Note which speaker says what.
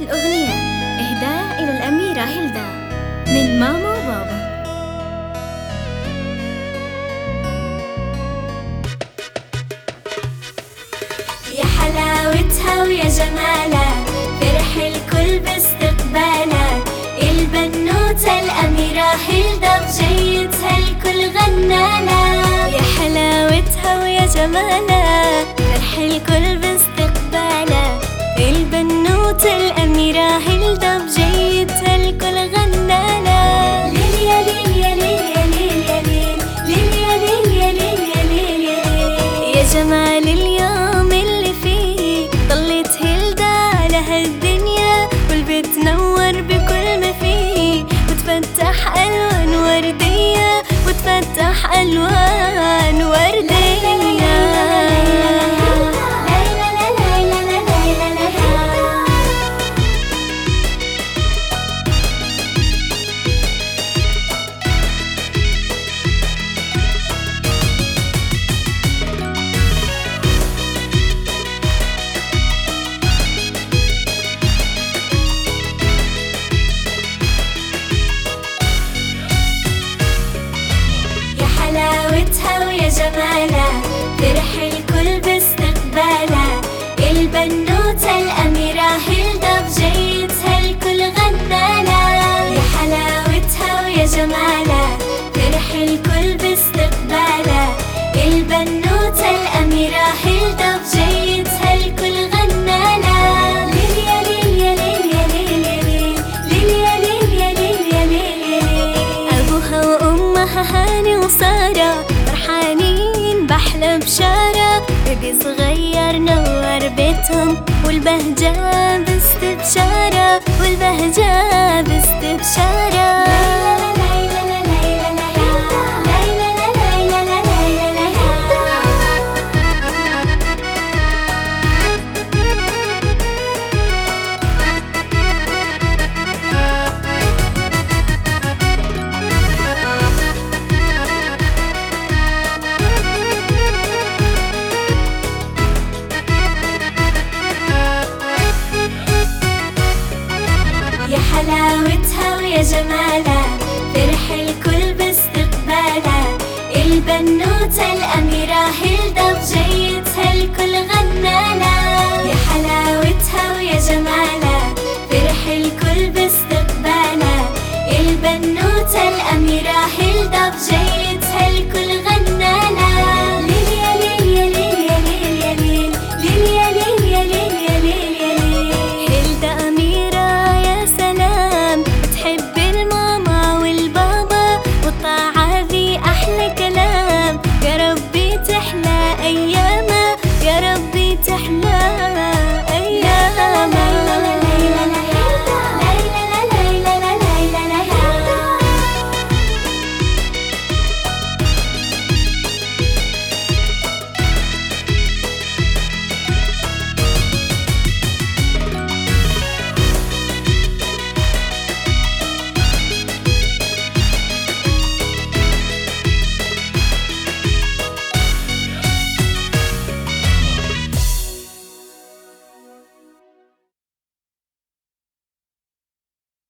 Speaker 1: الأغنية إهداء إلى الأميرة هيلدا من ماما وبابا
Speaker 2: يا حلاوتها ويا جمالها فرح الكل باستقبالها البنوتة الأميرة هيلدا بجيتها الكل غنالها يا حلاوتها ويا جمالها فرح الكل باستقبالها البنوتة الأميرة هيلدا بجيتها الكل غنالها ليل يا ليل يا ليل يا ليل يا ليل ليل يا ليل يا ليل يا ليل يا ليل يا جمال اليوم اللي فيه ضلت هيلدا لها الدنيا والبيت نور بكل ما فيه وتفتح ألوان وردية وتفتح ألوان وردية يا حلاوتها ويا جمالها فرح الكل باستقبالها البنوتة الأميرة هيلدا بجيتها الكل غنالها يا حلاوتها ويا جمالها فرح الكل باستقبالها البنوتة الأميرة هيلدا بجيتها الكل غنالها ليل يا ليل يا ليل يا ليل يا ليل ليل يا ليل يا ليل يا ليل يا ليل أبوها وأمها هاني وسارة فرحانين بأحلى بشارة بيبي صغير نور بيتهم والبهجة باستبشارة والبهجة باستبشارة يا حلاوتها ويا جمالها فرح الكل باستقبالها البنوتة الأميرة هيلدا بجيتها